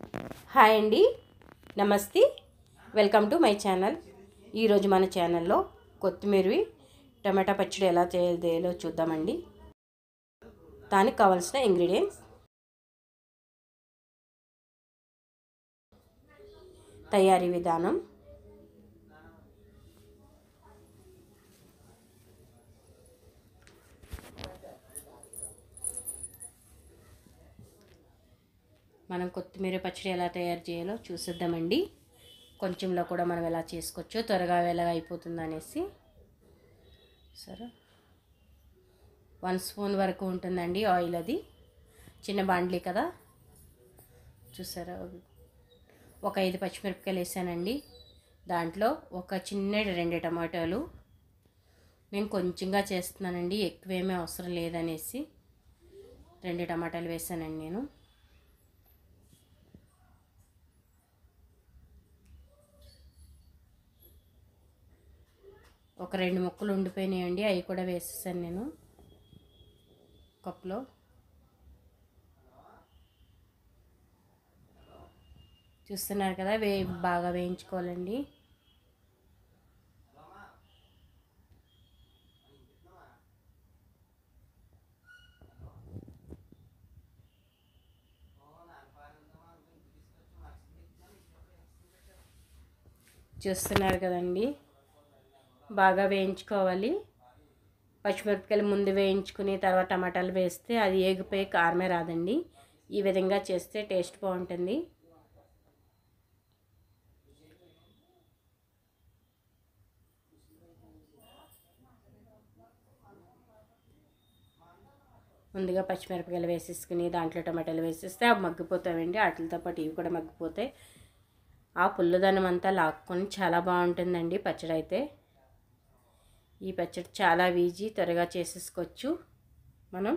hi అండి నమస్తే welcome to my channel ఈరోజు మన ఛానల్లో కొత్తిమీరవి టమాటా పచ్చడి ఎలా చేయాలో చూద్దామండి దానికి కావాల్సిన ఇంగ్రీడియంట్స్ తయారీ విధానం మనం కొత్తిమీర పచ్చడి ఎలా తయారు చేయాలో చూసిద్దామండి కొంచెంలో కూడా మనం ఎలా చేసుకోవచ్చో త్వరగా ఎలా అయిపోతుంది అనేసి సరే వన్ స్పూన్ వరకు ఉంటుందండి ఆయిల్ అది చిన్న బాండ్లీ కదా చూసారా ఒక ఐదు పచ్చిమిరపకాయలు వేసానండి దాంట్లో ఒక చిన్న రెండు టమాటాలు నేను కొంచెంగా చేస్తున్నానండి ఎక్కువేమీ అవసరం లేదనేసి రెండు టమాటాలు వేసానండి నేను ఒక రెండు ముక్కలు ఉండిపోయినాయండి అవి కూడా వేసేసాను నేను కప్లో చూస్తున్నారు కదా వే బాగా వేయించుకోవాలండి చూస్తున్నారు కదండి బాగా వేయించుకోవాలి పచ్చిమిరపకాయలు ముందు వేయించుకుని తర్వాత టమాటాలు వేస్తే అది ఏగిపోయి కారమే రాదండి ఈ విధంగా చేస్తే టేస్ట్ బాగుంటుంది ముందుగా పచ్చిమిరపకాయలు వేసేసుకుని దాంట్లో టమాటాలు వేసేస్తే అవి మగ్గిపోతాయండి వాటితో పాటు ఇవి కూడా మగ్గిపోతాయి ఆ పుల్లదనం అంతా లాక్కొని చాలా బాగుంటుందండి పచ్చడి అయితే ఈ పచ్చడి చాలా ఈజీ త్వరగా చేసేసుకోవచ్చు మనం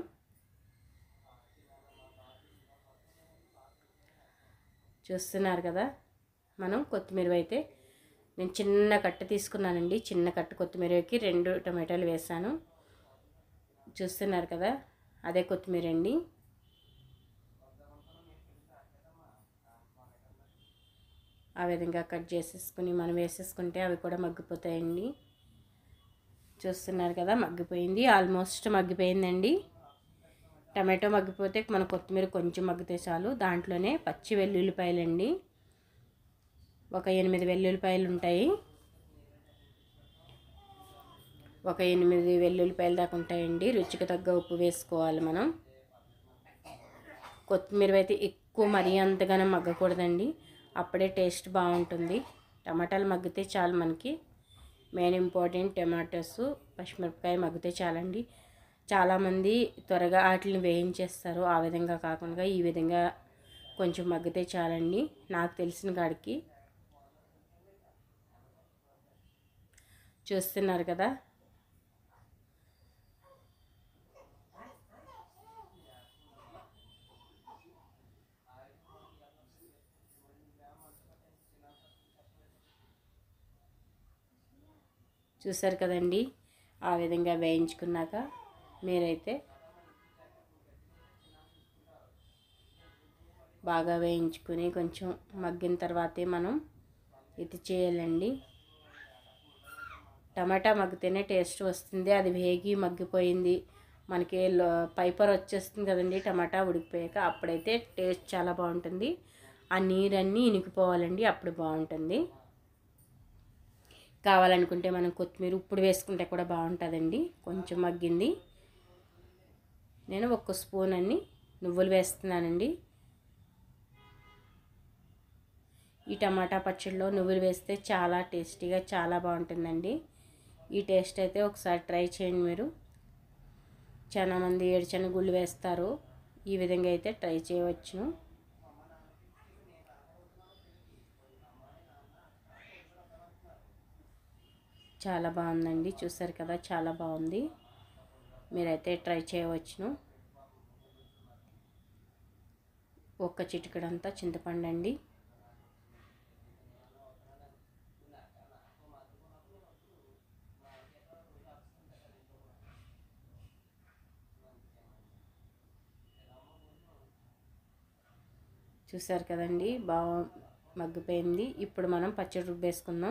చూస్తున్నారు కదా మనం కొత్తిమీర అయితే నేను చిన్న కట్ట తీసుకున్నానండి చిన్న కట్ట కొత్తిమీరకి రెండు టమాటాలు వేసాను చూస్తున్నారు కదా అదే కొత్తిమీర అండి ఆ విధంగా కట్ చేసేసుకుని మనం వేసేసుకుంటే అవి కూడా మగ్గిపోతాయండి చూస్తున్నారు కదా మగ్గిపోయింది ఆల్మోస్ట్ మగ్గిపోయిందండి టమాటో మగ్గిపోతే మన కొత్తిమీర కొంచెం మగ్గితే చాలు దాంట్లోనే పచ్చి వెల్లుల్లిపాయలండి ఒక ఎనిమిది వెల్లుల్లిపాయలు ఉంటాయి ఒక ఎనిమిది వెల్లుల్లిపాయలు దాకా ఉంటాయండి రుచికి తగ్గ ఉప్పు వేసుకోవాలి మనం కొత్తిమీర అయితే ఎక్కువ మరీ అంతగానే మగ్గకూడదండి అప్పుడే టేస్ట్ బాగుంటుంది టమాటాలు మగ్గితే చాలు మనకి మెయిన్ ఇంపార్టెంట్ టమాటోస్ పచ్చిమిరపకాయ మగ్గితే చాలండి చాలామంది త్వరగా వాటిని వేయించేస్తారు ఆ విధంగా కాకుండా ఈ విధంగా కొంచెం మగ్గితే చాలండి నాకు తెలిసిన కాడికి చూస్తున్నారు కదా చూసారు కదండి ఆ విధంగా వేయించుకున్నాక మీరైతే బాగా వేయించుకుని కొంచెం మగ్గిన తర్వాతే మనం ఇది చేయాలండి టమాటా మగ్గితేనే టేస్ట్ వస్తుంది అది వేగి మగ్గిపోయింది మనకి పైపర్ వచ్చేస్తుంది కదండి టమాటా ఉడికిపోయాక అప్పుడైతే టేస్ట్ చాలా బాగుంటుంది ఆ నీరన్నీ ఇనికిపోవాలండి అప్పుడు బాగుంటుంది కావాలనుకుంటే మనం కొత్తిమీర ఇప్పుడు వేసుకుంటే కూడా బాగుంటుందండి కొంచెం మగ్గింది నేను ఒక్క స్పూన్ అన్ని నువ్వులు వేస్తున్నానండి ఈ టమాటా పచ్చడిలో నువ్వులు వేస్తే చాలా టేస్టీగా చాలా బాగుంటుందండి ఈ టేస్ట్ అయితే ఒకసారి ట్రై చేయండి మీరు చాలామంది ఏడుచని గుళ్ళు వేస్తారు ఈ విధంగా అయితే ట్రై చేయవచ్చును చాలా బాగుందండి చూసారు కదా చాలా బాగుంది మీరైతే ట్రై చేయవచ్చును ఒక్క చిటికడంతా చింతపండు అండి చూసారు కదండి బాగా మగ్గిపోయింది ఇప్పుడు మనం పచ్చడి రుబ్బేసుకుందాం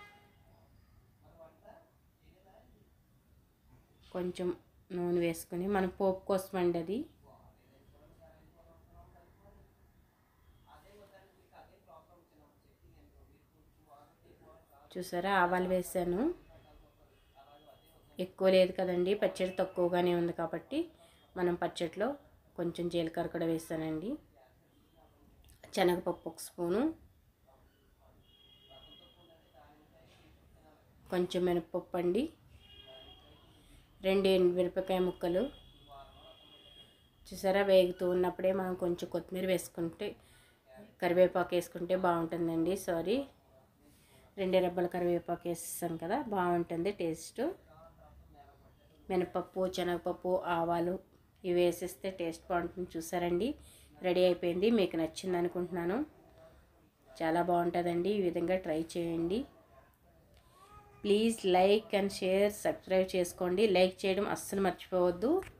కొంచెం నూనె వేసుకొని మనం పోపు కోసం అండి అది చూసారా ఆవాలు వేసాను ఎక్కువ లేదు కదండి పచ్చడి తక్కువగానే ఉంది కాబట్టి మనం పచ్చడిలో కొంచెం జీలకర్ర కూడా వేసానండి శనగపప్పు ఒక స్పూను కొంచెం మినపప్పు అండి రెండు మిరపకాయ ముక్కలు చూసారా వేగుతూ ఉన్నప్పుడే మనం కొంచెం కొత్తిమీర వేసుకుంటే కరివేపాకు వేసుకుంటే బాగుంటుందండి సారీ రెండు రెబ్బల కరివేపాకు వేస్తాం కదా బాగుంటుంది టేస్ట్ మినపప్పు శనగపప్పు ఆవాలు ఇవి వేసేస్తే టేస్ట్ బాగుంటుంది చూసారండి రెడీ అయిపోయింది మీకు నచ్చింది అనుకుంటున్నాను చాలా బాగుంటుందండి ఈ విధంగా ట్రై చేయండి please like and share subscribe చేసుకోండి లైక్ చేయడం అస్సలు మర్చిపోవద్దు